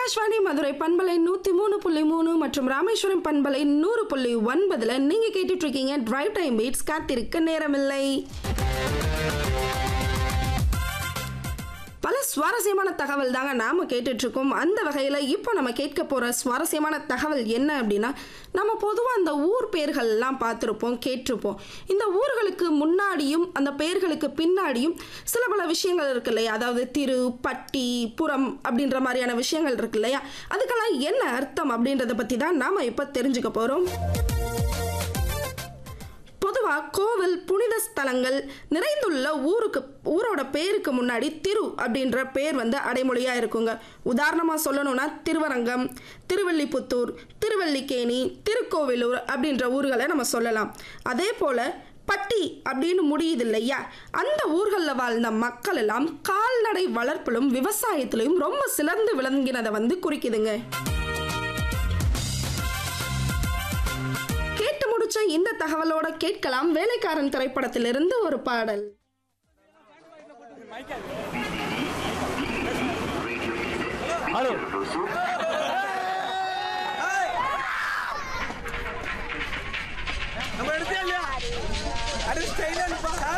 ஆகாஷ்வாணி மதுரை பண்பலை நூற்றி மூணு புள்ளி மூணு மற்றும் ராமேஸ்வரம் பண்பலை நூறு புள்ளி ஒன்பதில் நீங்கள் கேட்டுட்டு இருக்கீங்க டிரைவ் டைம் பீட்ஸ் காத்திருக்க நேரமில்லை பல சுவாரஸ்யமான தகவல் தாங்க நாம கேட்டுட்டு இருக்கோம் அந்த வகையில் இப்போ நம்ம கேட்க போகிற சுவாரஸ்யமான தகவல் என்ன அப்படின்னா நம்ம பொதுவாக அந்த ஊர் பெயர்கள்லாம் பார்த்துருப்போம் கேட்டிருப்போம் இந்த ஊர்களுக்கு முன்னாடியும் அந்த பெயர்களுக்கு பின்னாடியும் சில பல விஷயங்கள் இருக்கு இல்லையா அதாவது திரு பட்டி புறம் அப்படின்ற மாதிரியான விஷயங்கள் இருக்கு இல்லையா அதுக்கெல்லாம் என்ன அர்த்தம் அப்படின்றத பற்றி தான் நாம் இப்போ தெரிஞ்சுக்க போகிறோம் பொதுவாக கோவில் புனித ஸ்தலங்கள் நிறைந்துள்ள ஊருக்கு ஊரோட பேருக்கு முன்னாடி திரு அப்படின்ற பேர் வந்து அடைமொழியாக இருக்குங்க உதாரணமாக சொல்லணும்னா திருவரங்கம் திருவல்லிபுத்தூர் திருவல்லிக்கேணி திருக்கோவிலூர் அப்படின்ற ஊர்களை நம்ம சொல்லலாம் அதே போல் பட்டி அப்படின்னு முடியுது இல்லையா அந்த ஊர்களில் வாழ்ந்த மக்கள் எல்லாம் கால்நடை வளர்ப்பிலும் விவசாயத்திலும் ரொம்ப சிறந்து விளங்கினதை வந்து குறிக்குதுங்க கேட்டு முடிச்ச இந்த தகவலோட கேட்கலாம் வேலைக்காரன் திரைப்படத்திலிருந்து ஒரு பாடல் ஹலோ நம்ம எடுத்தே இல்லையா அடிச்சு